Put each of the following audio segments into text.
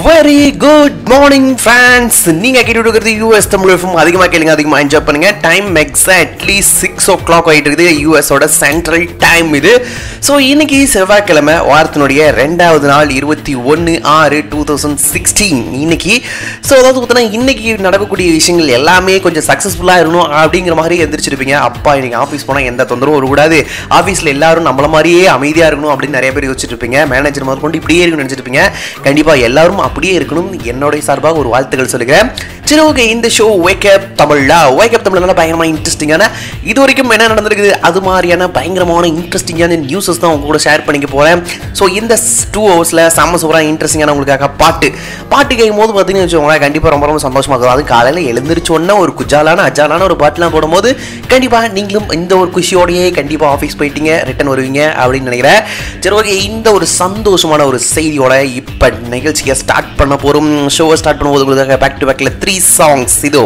very good morning friends நீங்க கேட்டு இருக்கிறது யூஎஸ் தமிழ் எஃப்எம் அதிகமாக கேளுங்க அதிகமாக என்ஜாய் பண்ணுங்க time exactly six o'clock ஆகிட்டு இருக்குது யூஎஸோட சென்ட்ரல் டைம் இது ஸோ இன்னைக்கு செவ்வாய்க்கிழமை வாரத்தினுடைய ரெண்டாவது நாள் இருபத்தி ஒன்று ஆறு டூ தௌசண்ட் சிக்ஸ்டீன் இன்னைக்கு ஸோ அதாவது பார்த்தீங்கன்னா இன்னைக்கு நடக்கக்கூடிய விஷயங்கள் எல்லாமே கொஞ்சம் சக்ஸஸ்ஃபுல்லாக இருக்கணும் அப்படிங்கிற மாதிரி எந்திரிச்சிருப்பீங்க அப்பா இன்னைக்கு ஆஃபீஸ் போனால் எந்த தொந்தரவும் வரக்கூடாது ஆஃபீஸில் எல்லாரும் நம்மள மாதிரியே அமைதியாக இருக்கணும் அப்படின்னு நிறைய பேர் யோசிச்சுட்டு இருப்பீங்க மேனேஜர் முதல் கொண்டு இப்படியே இருக்குன்னு நினச்சிட்டு இருப்பீங்க கண்டிப்பாக எல்லாரும் அப்படியே இருக்கணும் என்னுடைய சார்பாக ஒரு வாழ்த்துக்கள் சொல்லுகிறேன் சரி ஓகே இந்த ஷோ வேக்கப் தமிழ்ல வேக்கப் தமிழ்ல நல்லா பயங்கரமாக இன்ட்ரெஸ்டிங்கான இது வரைக்கும் என்ன நடந்திருக்குது அது மாதிரியான பயங்கரமான இன்ட்ரெஸ்டிங்கான நியூஸஸ் தான் உங்க கூட ஷேர் பண்ணிக்க போகிறேன் ஸோ இந்த டூ ஹவர்ஸில் செம்ம சூப்பராக இன்ட்ரெஸ்டிங்கான உங்களுக்காக பாட்டு பாட்டு கேட்கும் போது பார்த்தீங்கன்னு வச்சுக்கோங்களேன் கண்டிப்பாக ரொம்ப ரொம்ப சந்தோஷமாக இருக்கும் அது காலையில் எழுந்திரிச்ச உடனே ஒரு குஜாலான அஜாலான ஒரு பாட்டுலாம் போடும்போது கண்டிப்பாக நீங்களும் இந்த ஒரு குஷியோடையே கண்டிப்பாக ஆஃபீஸ் போயிட்டீங்க ரிட்டன் வருவீங்க அப்படின்னு நினைக்கிறேன் சரி ஓகே இந்த ஒரு சந்தோஷமான ஒரு செய்தியோட இப்போ நிகழ்ச்சியை ஸ்டார்ட் பண்ண போகிறோம் ஷோவை ஸ்டார்ட் பண்ணும்போது உங்களுக்காக பேக் டு பேக்கில் த்ரீ சாங்ஸ் இதோ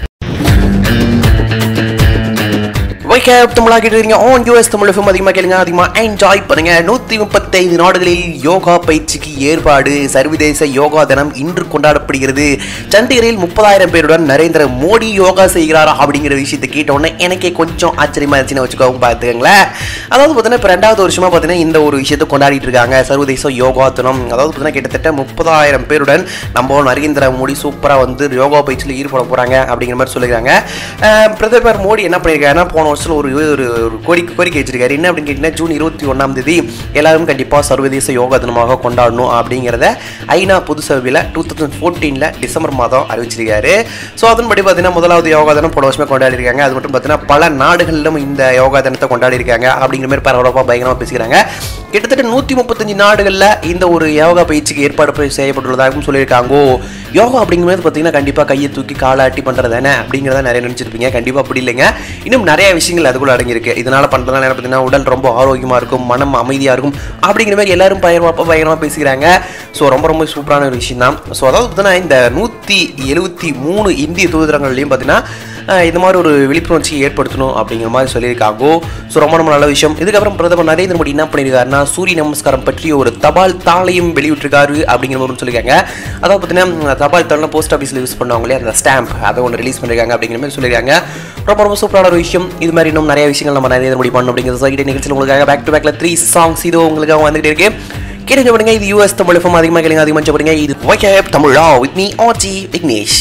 வைக்கப் தமிழா கேட்டுருக்கீங்க ஆன் யூஎஸ் தமிழ் ஃபிலிம் அதிகமாக கேளுங்க அதிகமாக என்ஜாய் பண்ணுங்க நூற்றி முப்பத்தைந்து நாடுகளில் யோகா பயிற்சிக்கு ஏற்பாடு சர்வதேச யோகா தினம் இன்று கொண்டாடப்படுகிறது சண்டிகரில் முப்பதாயிரம் பேருடன் நரேந்திர மோடி யோகா செய்கிறாரா அப்படிங்கிற விஷயத்தை கேட்ட உடனே எனக்கே கொஞ்சம் ஆச்சரியமா இருந்துச்சுன்னு வச்சுக்கோங்க பார்த்துக்கங்களேன் அதாவது பார்த்தீங்கன்னா இப்போ ரெண்டாவது வருஷமா பார்த்தீங்கன்னா இந்த ஒரு விஷயத்தை கொண்டாடிட்டு இருக்காங்க சர்வதேச யோகா தினம் அதாவது பார்த்தீங்கன்னா கிட்டத்தட்ட முப்பதாயிரம் பேருடன் நம்ம நரேந்திர மோடி சூப்பராக வந்து யோகா பயிற்சியில் ஈடுபட போகிறாங்க அப்படிங்கிற மாதிரி சொல்லியிருக்காங்க அஹ் பிரதமர் மோடி என்ன பண்ணியிருக்காருன்னா போன வருஷம் ஒரு ஒரு ஒரு கோரிக்கை கோரிக்கை வச்சிருக்காரு என்ன அப்படின்னு கேட்டிங்கன்னா ஜூன் இருபத்தி ஒன்றாம் தேதி எல்லாரும் கண்டிப்பாக சர்வதேச யோகா தினமாக கொண்டாடணும் அப்படிங்கிறத ஐநா பொது சபையில் டூ தௌசண்ட் ஃபோர்டீனில் டிசம்பர் மாதம் அறிவிச்சிருக்காரு ஸோ அதன்படி பார்த்தீங்கன்னா முதலாவது யோகா தினம் போன வருஷமே கொண்டாடி இருக்காங்க அது மட்டும் பார்த்தீங்கன்னா பல நாடுகளிலும் இந்த யோகா தினத்தை கொண்டாடி இருக்காங்க அப்படிங்கிற மாதிரி பரபரப்பாக பயங்கரமாக பேசிக்கிறாங்க கிட்டத்தட்ட நூற்றி முப்பத்தஞ்சு நாடுகளில் இந்த ஒரு யோகா பயிற்சிக்கு ஏற்பாடு செய்யப்பட்டுள்ளதாகவும் சொல்லியிருக்காங்க யோகா அப்படிங்கிறது பார்த்தீங்கன்னா கண்டிப்பாக கையை தூக்கி காலாட்டி பண்ணுறது தானே அப்படிங்கிறத நிறைய நினச்சிருப்பீங்க கண்டிப்பாக அப்படி இல்லைங்க இன்னும் நிறைய விஷயங்கள் அதுக்குள்ள அடங்கியிருக்கு இதனால் பண்ணுறதுனால என்ன பார்த்தீங்கன்னா உடல் ரொம்ப ஆரோக்கியமாக இருக்கும் மனம் அமைதியாக இருக்கும் அப்படிங்கிற மாதிரி எல்லாரும் பயங்கரமாக பயங்கரமாக பேசிக்கிறாங்க ஸோ ரொம்ப ரொம்ப சூப்பரான ஒரு விஷயம் தான் ஸோ அதாவது பார்த்தீங்கன்னா இந்த நூற்றி எழுபத்தி மூணு இந்திய தூதரங்கள்லையும் பார்த்தீங்கன்னா அஹ், இந்த மாதிரி ஒரு விழிப்புணர்ச்சியை ஏற்படுத்தணும் அப்படிங்கிற மாதிரி சொல்லியிருக்காங்க ஸோ ரொம்ப ரொம்ப நல்ல விஷயம் இதுக்கப்புறம் பிரதமர் நரேந்திர மோடி என்ன பண்ணியிருக்காருன்னா சூரிய நமஸ்காரம் பற்றி ஒரு தபால் தாளையும் வெளியிட்டிருக்காரு அப்படிங்கிற மாதிரி ஒன்று சொல்லியிருக்காங்க அதாவது பார்த்தீங்கன்னா தபால் தாள்லாம் போஸ்ட் ஆஃபீஸில் யூஸ் பண்ணுவாங்களே அந்த ஸ்டாம்ப் அதை ஒன்று ரிலீஸ் பண்ணியிருக்காங்க அப்படிங்கிற மாதிரி சொல்லியிருக்காங்க ரொம்ப ரொம்ப சூப்பரான ஒரு விஷயம் இது மாதிரி இன்னும் நிறைய விஷயங்கள் நம்ம நரேந்திர மோடி பண்ணணும் அப்படிங்கிறது சொல்லிட்டு நிகழ்ச்சியில் உங்களுக்காக பேக் டு பேக்கில் த்ரீ சாங்ஸ் இது உங்களுக்காக வந்துகிட்டே இருக்கு கேட்டு பண்ணுங்க இது யூஎஸ் தமிழ் FM அதிகமாக கேளுங்க அதிகமாக பண்ணுங்க இது வைக்கப் தமிழா வித் மீ ஆச்சி விக்னேஷ்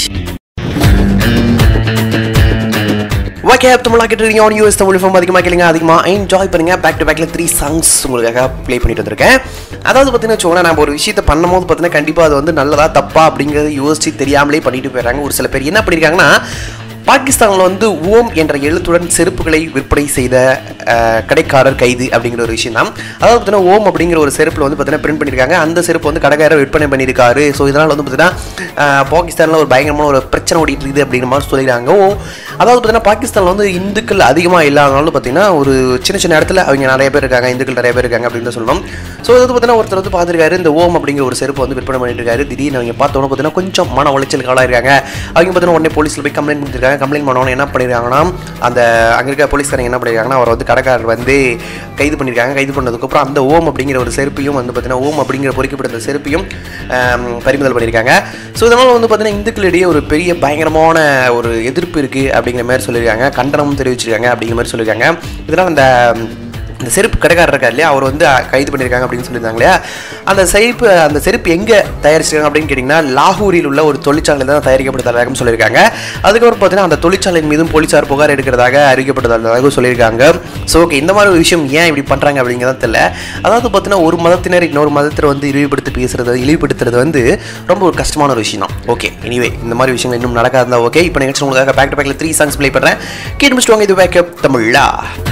ஓகே தமிழா கேட்டுருக்கீங்க ஆன் யூஎஸ் தமிழ் ஃபிலிம் அதிகமாக கேளுங்க அதிகமாக என்ஜாய் பண்ணுங்க பேக் டு பேக்கில் த்ரீ சாங்ஸ் உங்களுக்காக ப்ளே பண்ணிட்டு வந்திருக்கேன் அதாவது பார்த்தீங்கன்னா வச்சுக்கோங்களேன் நம்ம ஒரு விஷயத்தை பண்ணும்போது பார்த்தீங்கன்னா கண்டிப்பாக அது வந்து நல்லதா தப்பா அப்படிங்கிறத யோசிச்சு தெரியாமலே பண்ணிட்டு போயிடுறாங்க ஒரு சில பேர் என்ன பண்ணியிருக்காங்கன்னா பாகிஸ்தானில் வந்து ஓம் என்ற எழுத்துடன் செருப்புகளை விற்பனை செய்த அஹ், கடைக்காரர் கைது அப்படிங்கிற ஒரு விஷயம் தான் அதாவது பார்த்தீங்கன்னா ஓம் அப்படிங்கிற ஒரு செருப்பில் வந்து பார்த்தீங்கன்னா பிரிண்ட் பண்ணியிருக்காங்க அந்த செருப்பு வந்து கடைக்காரர் விற்பனை பண்ணியிருக்காரு ஸோ இதனால் வந்து பார்த்தீங்கன்னா பாகிஸ்தானில் ஒரு பயங்கரமான ஒரு பிரச்சனை ஓடிட்டு இருக்குது அப்படிங்கிற மாதிரி சொல்லிடுறாங்க ஓ அதாவது பார்த்தீங்கன்னா பாகிஸ்தானில் வந்து இந்துக்கள் அதிகமாக இல்லாதனாலும் பார்த்தீங்கன்னா ஒரு சின்ன சின்ன இடத்துல அவங்க நிறைய பேர் இருக்காங்க இந்துக்கள் நிறைய பேர் இருக்காங்க அப்படின்னு தான் சொல்லணும் ஸோ இது வந்து பார்த்தீங்கன்னா ஒருத்தர் வந்து பார்த்துருக்காரு இந்த ஓம் அப்படிங்கிற ஒரு செருப்பு வந்து விற்பனை பண்ணிட்டு இருக்காரு திடீர்னு அவங்க பார்த்தோன்னு பார்த்தீங்கன்னா கொஞ்சம் மன உளைச்சல் காலாக இருக்காங்க அவங்க பார்த்தீங்கன்னா உடனே போலீஸில் போய் கம்ப்ளைண்ட் கொடுத்துருக்காங்க கம்ப்ளைண்ட் பண்ணவொன்னே என்ன பண்ணிருக்காங்கன்னா அந்த அங்கே இருக்க போலீஸ்காரங்க என்ன பண்ணிருக்காங்கன்னா அவர் வந்து கடைக்காரர் வந்து கைது பண்ணியிருக்காங்க கைது பண்ணதுக்கப்புறம் அந்த ஓம் அப்படிங்கிற ஒரு செருப்பையும் வந்து பார்த்தீங்கன்னா ஓம் அப்படிங்கிற பொறிக்கப்பட்ட அந்த செருப்பையும் ஆம், பறிமுதல் பண்ணியிருக்காங்க ஸோ இதனால் வந்து பார்த்தீங்கன்னா இந்துக்களிடையே ஒரு பெரிய பயங்கரமான ஒரு எதிர்ப்பு இருக்குது அப்படிங்கிற மாதிரி சொல்லியிருக்காங்க கண்டனமும் தெரிவிச்சிருக்காங்க அப்படிங்கிற மாதிரி சொல்லியிருக்காங்க இதனால் அந்த இந்த செருப்பு கடைக்காரர் இருக்கார் இல்லையா அவர் வந்து அஹ், கைது பண்ணியிருக்காங்க அப்படின்னு சொல்லியிருந்தாங்க இல்லையா அந்த செருப்பு அந்த செருப்பு எங்கே தயாரிச்சிருக்காங்க அப்படின்னு கேட்டிங்கன்னா லாகூரில் உள்ள ஒரு தொழிற்சாலை தான் தயாரிக்கப்பட்டதாகவும் சொல்லியிருக்காங்க அதுக்கப்புறம் பார்த்தீங்கன்னா அந்த தொழிற்சாலையின் மீதும் போலீசார் புகார் எடுக்கிறதாக அறிவிக்கப்பட்டதாகவும் சொல்லியிருக்காங்க ஸோ ஓகே இந்த மாதிரி ஒரு விஷயம் ஏன் இப்படி பண்ணுறாங்க அப்படிங்கிறத தெரியல அதாவது பார்த்தீங்கன்னா ஒரு மதத்தினர் இன்னொரு மதத்தில் வந்து இழிவுபடுத்தி பேசுறது இழிவுபடுத்துறது வந்து ரொம்ப ஒரு கஷ்டமான ஒரு விஷயம் தான் ஓகே எனிவே இந்த மாதிரி விஷயங்கள் இன்னும் நடக்காதா ஓகே இப்போ நிகழ்ச்சி உங்களுக்காக பேக் டு பேக்கில் த்ரீ சாங்ஸ் ப்ளே பண்ணுறேன் கேட்டு முடிச்சுட்டு வாங்க இது பேக்கப் தமிழா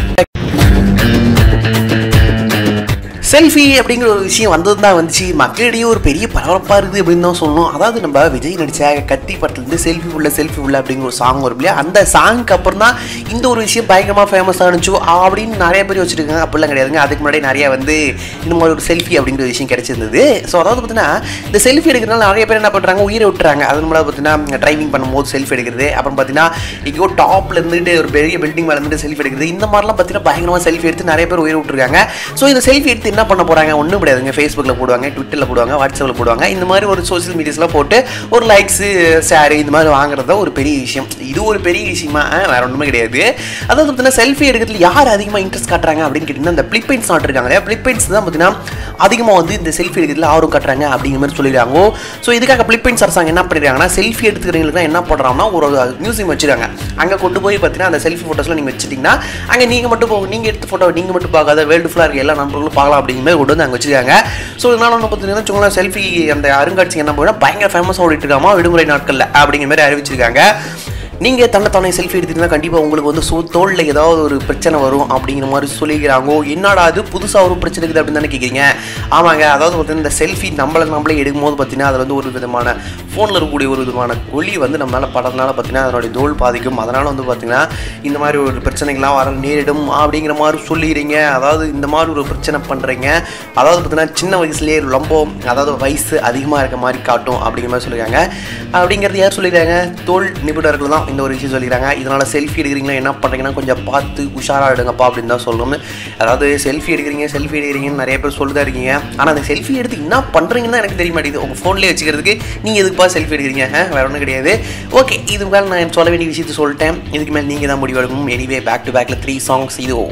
செல்ஃபி அப்படிங்கிற ஒரு விஷயம் வந்தது தான் வந்துச்சு மக்களிடையே ஒரு பெரிய பரபரப்பாக இருக்குது அப்படின்னு தான் சொல்லணும் அதாவது நம்ம விஜய் நடிச்ச கத்தி படத்துலேருந்து செல்ஃபி உள்ள செல்ஃபி உள்ள அப்படிங்கிற ஒரு சாங் வரும் இல்லையா அந்த சாங்க்கு அப்புறம் தான் இந்த ஒரு விஷயம் பயங்கரமாக ஃபேமஸ் ஆனிச்சு அப்படின்னு நிறைய பேர் வச்சுருக்காங்க அப்படிலாம் கிடையாதுங்க அதுக்கு முன்னாடி நிறைய வந்து இந்த மாதிரி ஒரு செல்ஃபி அப்படிங்கிற ஒரு விஷயம் கிடைச்சிருந்தது ஸோ அதாவது பார்த்தீங்கன்னா இந்த செல்ஃபி எடுக்கிறதுனால நிறைய பேர் என்ன பண்ணுறாங்க உயிரை விட்டுறாங்க அது முன்னாடி பார்த்தீங்கன்னா டிரைவிங் பண்ணும்போது செல்ஃபி எடுக்கிறது அப்புறம் பார்த்தீங்கன்னா எங்கேயோ டாப்ல இருந்துட்டு ஒரு பெரிய பில்டிங் மேலே இருந்துட்டு செல்ஃபி எடுக்கிறது இந்த மாதிரிலாம் பார்த்தீங்கன்னா பயங்கரமாக செல்ஃபி எடுத்து நிறைய பேர் உயிரை விட்டுருக்காங்க ஸோ இந்த செல்ஃபி எடுத்து என்ன என்ன பண்ண போகிறாங்க ஒன்றும் கிடையாதுங்க ஃபேஸ்புக்கில் போடுவாங்க ட்விட்டரில் போடுவாங்க வாட்ஸ்அப்பில் போடுவாங்க இந்த மாதிரி ஒரு சோஷியல் மீடியாஸ்லாம் போட்டு ஒரு லைக்ஸு ஷேர் இந்த மாதிரி வாங்குறது தான் ஒரு பெரிய விஷயம் இது ஒரு பெரிய விஷயமா ஆ, வேற ஒன்றுமே கிடையாது அதாவது பார்த்தீங்கன்னா செல்ஃபி எடுக்கிறதுல யார் அதிகமாக இன்ட்ரெஸ்ட் காட்டுறாங்க அப்படின்னு கேட்டிங்கன்னா இந்த பிளிப்பைன்ஸ் நாட்டு இருக்காங்க இல்லையா பிளிப்பைன்ஸ் தான் பார்த்தீங்கன்னா அதிகமாக வந்து இந்த செல்ஃபி எடுக்கிறதுல ஆர்வம் காட்டுறாங்க அப்படிங்கிற மாதிரி சொல்லிடுறாங்க ஸோ இதுக்காக பிளிப்பைன்ஸ் அரசாங்கம் என்ன பண்ணிடுறாங்கன்னா செல்ஃபி எடுத்துக்கிறவங்களுக்கு என்ன பண்ணுறாங்கன்னா ஒரு மியூசியம் வச்சிருக்காங்க அங்கே கொண்டு போய் பார்த்தீங்கன்னா அந்த செல்ஃபி ஃபோட்டோஸ்லாம் நீங்கள் வச்சுட்டிங்கன்னா அங்கே நீங்கள் மட்டும் போக நீங்கள் எடுத்த ஃபோட்டோ நீங்கள் மட்டும் பார்க்காத வேர்ல்டு ஃபுல்லாக இருக்க எல்லா நண்பர்களும் பார்க்கலாம் அப்படிங்கிற மாதிரி கொண்டு வந்து அங்கே வச்சிருக்காங்க ஸோ இதனால வந்து பார்த்தீங்கன்னா வச்சுக்கோங்களேன் செல்ஃபி அந்த அருங்காட்சியகம் என்ன போனால் பயங்கர ஃபேமஸாக ஓடிட்டு இருக்காமா விடுமுறை நாட்களில் அப்படிங்கிற மாதிரி அறிவிச்சிருக்காங்க நீங்கள் தன்னைத்தானே செல்ஃபி எடுத்தீங்கன்னா கண்டிப்பாக உங்களுக்கு வந்து சோ தோளில் ஏதாவது ஒரு பிரச்சனை வரும் அப்படிங்கிற மாதிரி சொல்லிக்கிறாங்க என்னடா அது புதுசாக ஒரு பிரச்சனை இருக்குது அப்படின்னு தானே கேட்குறீங்க ஆமாங்க அதாவது பார்த்தீங்கன்னா இந்த செல்ஃபி நம்மளை நம்மளே எடுக்கும்போது பார்த்தீங்கன்னா அதில் வந்து ஒரு விதமான ஃபோனில் இருக்கக்கூடிய ஒரு விதமான ஒளி வந்து நம்ம மேலே படுறதுனால பார்த்தீங்கன்னா அதனுடைய தோல் பாதிக்கும் அதனால் வந்து பார்த்தீங்கன்னா இந்த மாதிரி ஒரு பிரச்சனைகள்லாம் வர நேரிடும் அப்படிங்கிற மாதிரி சொல்லிடுறீங்க அதாவது இந்த மாதிரி ஒரு பிரச்சனை பண்ணுறீங்க அதாவது பார்த்தீங்கன்னா சின்ன வயசுலேயே ரொம்ப அதாவது வயசு அதிகமாக இருக்க மாதிரி காட்டும் அப்படிங்கிற மாதிரி சொல்லியிருக்காங்க அப்படிங்கிறது யார் சொல்லியிருக்காங்க தோல் நிபுணர்கள் தான் இந்த ஒரு விஷயம் சொல்லிக்கிறாங்க இதனால் செல்ஃபி எடுக்கிறீங்களா என்ன பண்ணுறீங்கன்னா கொஞ்சம் பார்த்து உஷாராக எடுங்கப்பா அப்படின்னு தான் சொல்லணும் அதாவது செல்ஃபி எடுக்கிறீங்க செல்ஃபி எடுக்கிறீங்கன்னு நிறைய பேர் சொல்லிதான் இருக்கீங்க ஆனால் அந்த செல்ஃபி எடுத்து என்ன பண்ணுறீங்கன்னு எனக்கு தெரிய மாட்டேங்குது உங்கள் ஃபோன்லேயே வச்சுக்கிறதுக்கு நீங்கள் எதுக்குப்பா செல்ஃபி எடுக்கிறீங்க ஆ, வேற ஒன்றும் கிடையாது ஓகே இது மேலே நான் சொல்ல வேண்டிய விஷயத்தை சொல்லிட்டேன் இதுக்கு மேலே நீங்கள் தான் முடிவெடுக்கணும் எனிவே பேக் டு பேக்கில் த்ரீ சாங்ஸ் இது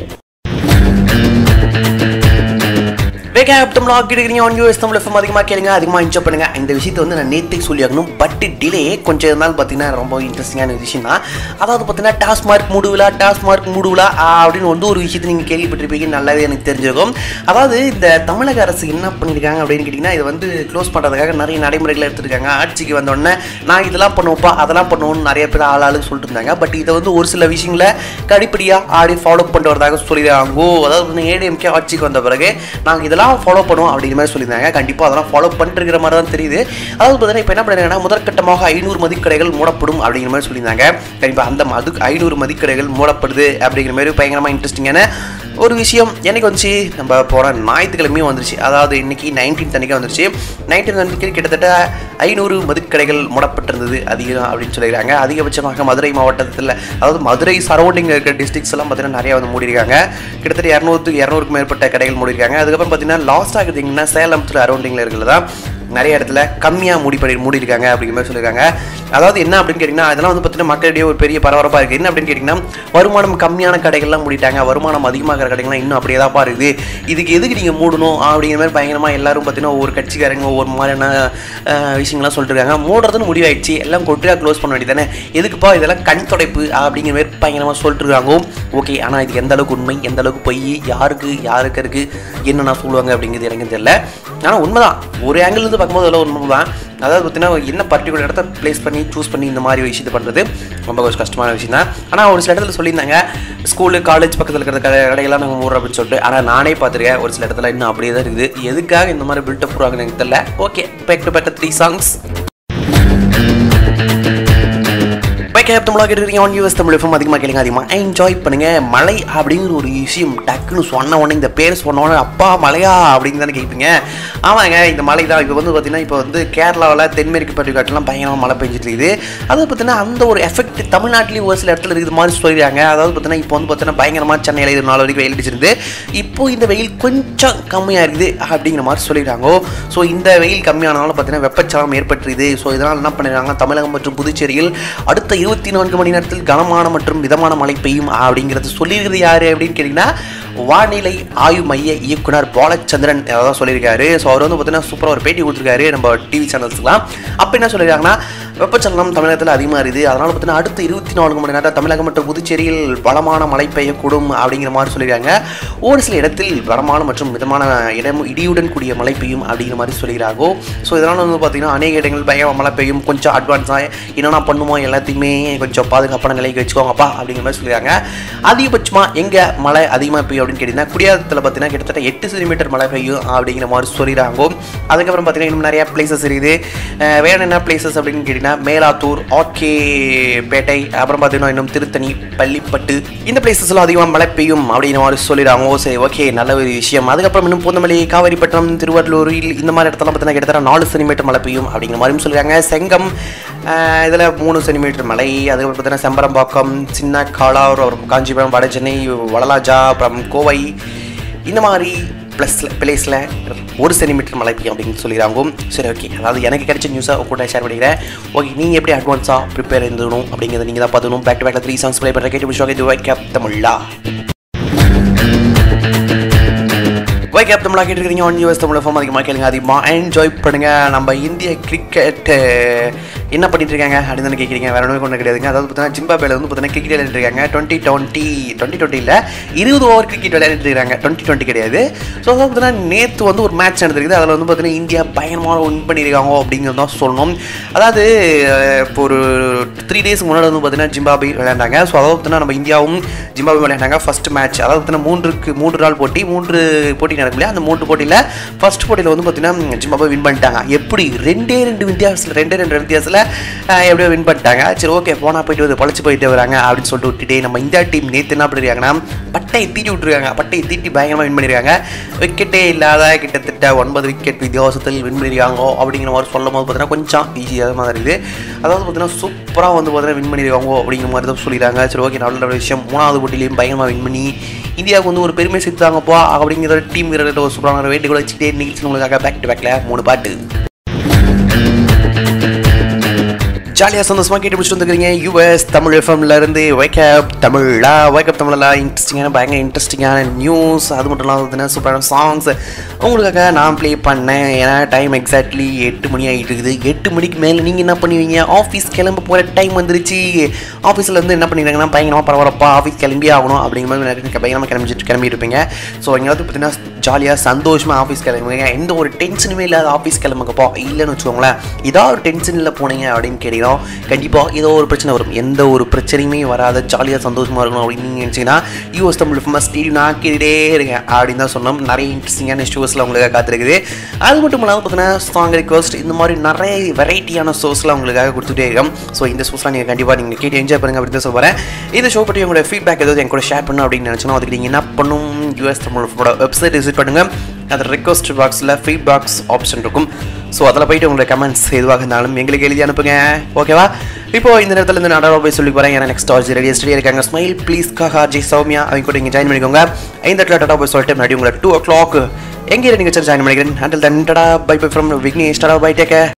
வேக தமிழ் ஆக்கிடுக்கிறீங்க ஆன் யூஎஸ் தமிழ் எஃப்எம் அதிகமாக கேளுங்க அதிகமாக என்ஜாய் பண்ணுங்க இந்த விஷயத்தை வந்து நான் நேற்றே சொல்லி ஆகணும் பட் டிலே கொஞ்சம் இருந்தாலும் பார்த்தீங்கன்னா ரொம்ப இன்ட்ரெஸ்டிங்கான விஷயம் தான் அதாவது பார்த்தீங்கன்னா டாஸ்மார்க் மூடுவிழா டாஸ்மார்க் மூடுவிழா அப்படின்னு வந்து ஒரு விஷயத்தை நீங்கள் கேள்விப்பட்டிருப்பீங்க நல்லாவே எனக்கு தெரிஞ்சிருக்கும் அதாவது இந்த தமிழக அரசு என்ன பண்ணியிருக்காங்க அப்படின்னு கேட்டிங்கன்னா இதை வந்து க்ளோஸ் பண்ணுறதுக்காக நிறைய நடைமுறைகள் எடுத்திருக்காங்க ஆட்சிக்கு வந்த உடனே நான் இதெல்லாம் பண்ணுவோப்பா அதெல்லாம் பண்ணுவோம்னு நிறைய பேர் ஆள் ஆளுக்கு சொல்லிட்டு இருந்தாங்க பட் இதை வந்து ஒரு சில விஷயங்களை கடிப்படியாக ஆடி ஃபாலோ பண்ணிட்டு வரதாக சொல்லியிருக்காங்க அதாவது ஏடிஎம்கே ஆட்சிக்கு வந்த பிறகு நாங்கள் இதெல்லாம் ஃபாலோ பண்ணுவோம் அப்படிங்கிற மாதிரி சொல்லியிருந்தாங்க கண்டிப்பாக அதெல்லாம் ஃபாலோ பண்ணிருக்கிற மாதிரி தான் தெரியுது அதாவது பார்த்தீங்கன்னா இப்போ என்ன பண்ணுறாங்கன்னா முதற்கட்டமாக ஐநூறு மதிக்கடைகள் மூடப்படும் அப்படிங்கிற மாதிரி சொல்லியிருந்தாங்க கண்டிப்பாக அந்த மது ஐநூறு மதிக்கடைகள் மூடப்படுது அப்படிங்கிற மாதிரி பயங்கரமாக இன்ட்ரெஸ்டிங்கான ஒரு விஷயம் என்னைக்கு வந்துச்சு நம்ம போன ஞாயிற்றுக்கிழமையும் வந்துருச்சு அதாவது இன்னைக்கு நைன்டீன் அன்னைக்கு வந்துருச்சு நைன்டீன் அன்னைக்கு கிட்டத்தட்ட ஐநூறு மதுக்கடைகள் மூடப்பட்டிருந்தது அதிகம் அப்படின்னு சொல்லியிருக்காங்க அதிகபட்சமாக மதுரை மாவட்டத்தில் அதாவது மதுரை சரௌண்டிங் இருக்கிற டிஸ்ட்ரிக்ஸ் எல்லாம் பார்த்தீங்கன்னா நிறைய வந்து மூடிருக்காங்க கிட்டத்தட்ட இரநூறுக்கு இரநூறுக்கும் மேற்பட்ட கடைகள் மூடிருக்காங்க அதுக்கப்புறம் பார்த்தீங்கன்னா லாஸ்ட்டாக பார்த்தீங்கன்னா சேலம் அரௌண்டிங்கில் இருக்கிறது தான் நிறைய இடத்துல கம்மியாக மூடி பண்ணி மூடிருக்காங்க அப்படிங்கிற மாதிரி சொல்லியிருக்காங்க அதாவது என்ன அப்படின்னு கேட்டிங்கன்னா அதெல்லாம் வந்து பார்த்தீங்கன்னா மக்களிடையே ஒரு பெரிய பரபரப்பாக இருக்குது என்ன அப்படின்னு கேட்டிங்கன்னா வருமானம் கம்மியான கடைகள்லாம் மூடிட்டாங்க வருமானம் அதிகமாகிற கடைகள்லாம் இன்னும் அப்படியே தான் இருக்குது இதுக்கு எதுக்கு நீங்கள் மூடணும் அப்படிங்கிற மாதிரி பயங்கரமாக எல்லாரும் பார்த்தீங்கன்னா ஒவ்வொரு கட்சிக்காரங்க ஒவ்வொரு மாதிரியான அஹ், விஷயங்கள்லாம் சொல்லிட்டு இருக்காங்க மூடுறதுன்னு முடிவாயிடுச்சு எல்லாம் கொட்டியாக க்ளோஸ் பண்ண வேண்டியதானே எதுக்குப்பா இதெல்லாம் கண் துடைப்பு அப்படிங்கிற மாதிரி பயங்கரமாக சொல்லிட்டு இருக்காங்க ஓகே ஆனால் இது எந்த அளவுக்கு உண்மை எந்த அளவுக்கு பொய் யாருக்கு யாருக்கு இருக்கு என்னென்ன சொல்லுவாங்க அப்படிங்கிறது எனக்கு தெரியல ஆனால் உண்மைதான் ஒரு angle இருந்து பார்க்கும்போது அதெல்லாம் உண்மை தான் அதாவது பார்த்தீங்கன்னா என்ன பர்டிகுலர் இடத்த ப்ளேஸ் பண்ணி சூஸ் பண்ணி இந்த மாதிரி விஷயத்தை பண்ணுறது ரொம்ப கொஞ்சம் கஷ்டமான விஷயம் தான் ஆனால் ஒரு சில இடத்துல சொல்லியிருந்தாங்க ஸ்கூலு காலேஜ் பக்கத்தில் இருக்கிற கடை கடையெல்லாம் நாங்கள் மூடுறோம் அப்படின்னு சொல்லிட்டு ஆனால் நானே பார்த்துருக்கேன் ஒரு சில இடத்துல இன்னும் அப்படியே தான் இருக்குது எதுக்காக இந்த மாதிரி பில்டப் போடுறாங்கன்னு எனக்கு தெரியல okay back to back three songs கேப் தமிழாக கேட்டுருக்கீங்க ஆன் யூஎஸ் தமிழ் எஃப்எம் அதிகமாக கேளுங்க அதிகமாக என்ஜாய் பண்ணுங்க மலை அப்படிங்கிற ஒரு விஷயம் டக்குன்னு சொன்ன உடனே இந்த பேர் சொன்ன உடனே அப்பா மலையா அப்படின்னு தானே கேட்பீங்க ஆமாங்க இந்த மலை தான் இப்போ வந்து பார்த்தீங்கன்னா இப்போ வந்து கேரளாவில் தென்மேற்கு பருவக்காட்டுலாம் பயங்கரமாக மழை பெஞ்சிட்டு இருக்குது அது பார்த்தீங்கன்னா அந்த ஒரு எஃபெக்ட் தமிழ்நாட்டிலையும் ஒரு சில இடத்துல இருக்குது மாதிரி சொல்லிடுறாங்க அதாவது பார்த்தீங்கன்னா இப்போ வந்து பார்த்தீங்கன்னா பயங்கரமாக சென்னையில் இது நாலு வரைக்கும் வெயில் அடிச்சிருந்து இப்போ இந்த வெயில் கொஞ்சம் கம்மியாக இருக்குது அப்படிங்கிற மாதிரி சொல்லிடுறாங்க ஸோ இந்த வெயில் கம்மியானாலும் பார்த்தீங்கன்னா வெப்பச்சலனம் ஏற்பட்டுருது ஸோ இதனால் என்ன பண்ணிடுறாங்க தமிழகம் மற்றும் புதுச்சேரியில் அடுத்த இருபத்தி நான்கு மணி நேரத்தில் கனமான மற்றும் மிதமான மழை பெய்யும் அப்படிங்கிறது சொல்லியிருக்கிறது யாரு அப்படின்னு கேட்டிங்கன்னா வானிலை ஆய்வு மைய இயக்குனர் பாலச்சந்திரன் அதான் சொல்லியிருக்காரு ஸோ அவர் வந்து பார்த்தீங்கன்னா சூப்பராக ஒரு பேட்டி கொடுத்துருக்காரு நம்ம டிவி சேனல்ஸ்க்குலாம் அப்போ என்ன சொல்லியிருக்காங்கன்னா வெப்பச்சலனம் தமிழகத்தில் அதிகமாக இருக்குது அதனால் பார்த்தீங்கன்னா அடுத்த இருபத்தி நான்கு மணி நேரம் தமிழகம் மற்றும் புதுச்சேரியில் பலமான மழை பெய்யக்கூடும் அப்படிங்கிற மாதிரி சொல்லியிருக்காங்க ஒரு சில இடத்தில் பலமான மற்றும் மிதமான இடம் இடியுடன் கூடிய மழை பெய்யும் அப்படிங்கிற மாதிரி சொல்லியிருக்காங்க ஸோ இதனால் வந்து பார்த்தீங்கன்னா அநேக இடங்கள் பயங்கர மழை பெய்யும் கொஞ்சம் அட்வான்ஸாக என்னென்ன பண்ணுமோ எல்லாத்தையுமே கொஞ்சம் பாதுகாப்பான நிலைக்கு வச்சுக்கோங்கப்பா அப்படிங்கிற மாதிரி சொல்லியிருக்காங்க அதிகபட்சமாக எங்கே மழை அதிகமாக பெய்யும் அப்படின்னு கேட்டிங்கன்னா குடியாத்தத்தில் பார்த்தீங்கன்னா கிட்டத்தட்ட எட்டு சென்டிமீட்டர் மழை பெய்யும் அப்படிங்கிற மாதிரி சொல்லிடுறாங்க அதுக்கப்புறம் பார்த்தீங்கன்னா இன்னும் நிறைய பிளேசஸ் இருக்குது அஹ் வேற என்ன பிளேசஸ் அப்படின்னு கேட்டிங்கன்னா மேலாத்தூர் ஆர்கே பேட்டை அப்புறம் பார்த்தீங்கன்னா இன்னும் திருத்தணி பள்ளிப்பட்டு இந்த பிளேசஸ்லாம் அதிகமாக மழை பெய்யும் அப்படிங்கிற மாதிரி சொல்லிடுறாங்க ஓ சரி ஓகே நல்ல ஒரு விஷயம் அதுக்கப்புறம் இன்னும் பூந்தமல்லி காவிரிப்பட்டினம் திருவள்ளூரில் இந்த மாதிரி இடத்துல பார்த்தீங்கன்னா கிட்டத்தட்ட நாலு சென்டிமீட்டர் மழை பெய்யும் அப்படிங்கிற மாதிரியும் சொல்லியிருக்காங்க செங்கம் இதில் மூணு சென்டிமீட்டர் மழை அதுக்கப்புறம் பார்த்தீங்கன்னா செம்பரம்பாக்கம் சின்ன காலார் அப்புறம் காஞ்சிபுரம் வட சென்னை வடலாஜா அப்புறம் கோவை இந்த மாதிரி ப்ளஸில் பிளேஸில் ஒரு சென்டிமீட்டர் மழை பெய்யும் அப்படின்னு சொல்லிடுறாங்க சரி ஓகே அதாவது எனக்கு கிடைச்ச நியூஸை கூட ஷேர் பண்ணிக்கிறேன் ஓகே நீங்கள் எப்படி அட்வான்ஸாக ப்ரிப்பேர் இருந்தணும் அப்படிங்கிறத நீங்கள் தான் பார்த்துக்கணும் பேக் டு பேக்கில் த்ரீ சாங்ஸ் ப்ளே பண்ணுற கேட்டு முடிச்சுவாங்க இது வைக்கப் தமிழா வைக்கப் தமிழா கேட்டுருக்கீங்க ஒன் யூஎஸ் தமிழ் ஃபார்ம் அதிகமாக கேளுங்க அதிகமாக என்ஜாய் பண்ணுங்க நம்ம இந்திய கிரிக்கெட் என்ன பண்ணிட்டு இருக்காங்க அப்படின்னு தானே கேட்குறீங்க வேற ஒன்றுமே கொண்டு கிடையாதுங்க அதாவது பார்த்தீங்கன்னா ஜிம்பாபேல வந்து பார்த்தீங்கன்னா கிரிக்கெட் விளையாடிட்டு இருக்காங்க டுவெண்ட்டி டுவெண்ட்டி டுவெண்ட்டி டுவெண்ட்டியில் இருபது ஓவர் கிரிக்கெட் விளையாடிட்டு இருக்காங்க டுவெண்ட்டி டுவெண்ட்டி கிடையாது ஸோ அதாவது பார்த்தீங்கன்னா நேற்று வந்து ஒரு மேட்ச் நடந்திருக்குது அதில் வந்து பார்த்தீங்கன்னா இந்தியா பயங்கரமாக வின் பண்ணியிருக்காங்க அப்படிங்கிறது தான் சொல்லணும் அதாவது அஹ், இப்போ ஒரு த்ரீ டேஸ் முன்னாடி வந்து பார்த்தீங்கன்னா ஜிம்பாபே விளையாண்டாங்க ஸோ அதாவது பார்த்தீங்கன்னா நம்ம இந்தியாவும் ஜிம்பாபே விளையாண்டாங்க ஃபர்ஸ்ட் மேட்ச் அதாவது பார்த்தீங்கன்னா மூன்றுக்கு மூன்று நாள் போட்டி மூன்று போட்டி நடக்கும் இல்லையா அந்த மூன்று போட்டியில் ஃபர்ஸ்ட் போட்டியில் வந்து பார்த்தீங்கன்னா ஜிம்பாபே வின் பண்ணிட்டாங்க எப்படி ரெண்டே ரெண்டு வித்தியாசத்தில் ரெண்டே ரெண்டு வித்தியாசத்தில் எப்படியோ வின் பண்ணிட்டாங்க சரி ஓகே போனால் போயிட்டு வந்து பழச்சு போயிட்டு வராங்க அப்படின்னு சொல்லிட்டு விட்டுட்டு நம்ம இந்தியா டீம் நேற்று என்ன பண்ணிருக்காங்கன்னா பட்டையை தீட்டி விட்டுருக்காங்க பட்டையை தீட்டி பயங்கரமாக வின் பண்ணியிருக்காங்க விக்கெட்டே இல்லாத கிட்டத்தட்ட ஒன்பது விக்கெட் வித்தியாசத்தில் வின் பண்ணியிருக்காங்க அப்படிங்கிற மாதிரி சொல்லும் போது பார்த்தீங்கன்னா கொஞ்சம் ஈஸியாக மாதிரி இருக்குது அதாவது பார்த்தீங்கன்னா சூப்பராக வந்து பார்த்தீங்கன்னா வின் பண்ணியிருக்காங்க அப்படிங்கிற மாதிரி தான் சொல்லிடுறாங்க சரி ஓகே நல்ல ஒரு விஷயம் மூணாவது போட்டிலையும் பயங்கரமாக வின் பண்ணி இந்தியாவுக்கு வந்து ஒரு பெருமை சேர்த்தாங்கப்பா அப்படிங்கிற டீம் வீரர்கிட்ட ஒரு சூப்பரான வேட்டி கூட வச்சுட்டே நிகழ்ச்சி உங்களுக்காக பேக் டு பேக்கில் மூணு பாட்டு ஜாலியாக சந்தோஷமாக கேட்டு முடிச்சுட்டு வந்துருக்கீங்க யூஎஸ் தமிழ் எஃப்எம்ல இருந்து வைக்கப் தமிழா வைக்கப் தமிழில் இன்ட்ரெஸ்டிங்கான பயங்கர இன்ட்ரெஸ்டிங்கான நியூஸ் அது மட்டும் இல்லாமல் பார்த்தீங்கன்னா சூப்பரான சாங்ஸ் உங்களுக்காக நான் ப்ளே பண்ணேன் ஏன்னா டைம் எக்ஸாக்ட்லி எட்டு மணி ஆகிட்டு இருக்குது எட்டு மணிக்கு மேலே நீங்கள் என்ன பண்ணுவீங்க ஆஃபீஸ் கிளம்ப போகிற டைம் வந்துருச்சு ஆஃபீஸில் வந்து என்ன பண்ணிடுறாங்கன்னா பயங்கரமாக பரவாயில்லப்பா ஆஃபீஸ் கிளம்பி ஆகணும் அப்படிங்கிற மாதிரி எனக்கு பயங்கரமாக கிளம்பிட்டு கிளம்பி இருப்பீங்க ஸோ எங்கேயாவது பார்த்தீங்கன்னா ஜாலியாக சந்தோஷமாக ஆஃபீஸ் கிளம்புங்க எந்த ஒரு டென்ஷனுமே இல்லாத ஆஃபீஸ் கிளம்புங்கப்பா இல்லைன்னு வச்சுக்கோங்களேன் ஏதாவது ஒரு டென்ஷனில் போனீங்க அப்படின்னு கேட்டீங்கன்னா கண்டிப்பாக ஏதோ ஒரு பிரச்சனை வரும் எந்த ஒரு பிரச்சனையுமே வராத ஜாலியாக சந்தோஷமாக இருக்கணும் அப்படின்னு நீங்கள் நினச்சிங்கன்னா யூஎஸ் தமிழ் ஃபேமஸ் ஸ்டேடியம் நான் கேட்டுட்டே இருக்கேன் அப்படின்னு தான் சொன்னோம் நிறைய இன்ட்ரெஸ்டிங்கான ஷோஸில் உங்களுக்காக காத்திருக்குது அது மட்டும் இல்லாமல் பார்த்தீங்கன்னா சாங் ரிக்வஸ்ட் இந்த மாதிரி நிறைய வெரைட்டியான ஷோஸ்லாம் உங்களுக்காக கொடுத்துட்டே இருக்கோம் ஸோ இந்த ஷோஸ்லாம் நீங்கள் கண்டிப்பாக நீங்கள் கேட்டு என்ஜாய் பண்ணுங்க அப்படின்னு தான் சொல்ல வரேன் இந்த ஷோ பற்றி உங்களோட ஃபீட்பேக் ஏதாவது என் கூட ஷேர் பண்ணணும் அப்படின்னு நினச்சோன்னா அதுக்கு நீங்கள் என்ன பண்ணும் யூஎஸ் தமிழோட வெப்சைட் விசிட் பண்ணுங்கள் அது ரெக்வஸ்ட் பாக்ஸில் ஃப்ரீ பாக்ஸ் ஆப்ஷன் இருக்கும் ஸோ அதில் போயிட்டு உங்களோட கமெண்ட்ஸ் எதுவாக இருந்தாலும் எங்களுக்கு எழுதி அனுப்புங்க ஓகேவா இப்போ இந்த நேரத்தில் இந்த நடவ போய் சொல்லி போகிறேன் ஏன்னா நெக்ஸ்ட் ஆர்ஜி ரெடி ஸ்டடி இருக்காங்க ஸ்மைல் ப்ளீஸ் கஹா ஜி சௌமியா அவங்க கூட நீங்கள் ஜாயின் பண்ணிக்கோங்க இந்த இடத்துல டாடா போய் சொல்லிட்டு முன்னாடி உங்களை டூ ஓ கிளாக் எங்கே நீங்கள் ஜாயின் பண்ணிக்கிறேன் அண்டில் தன் டடா பை பை ஃப்ரம் விக்னேஷ் டடா பை டேக்க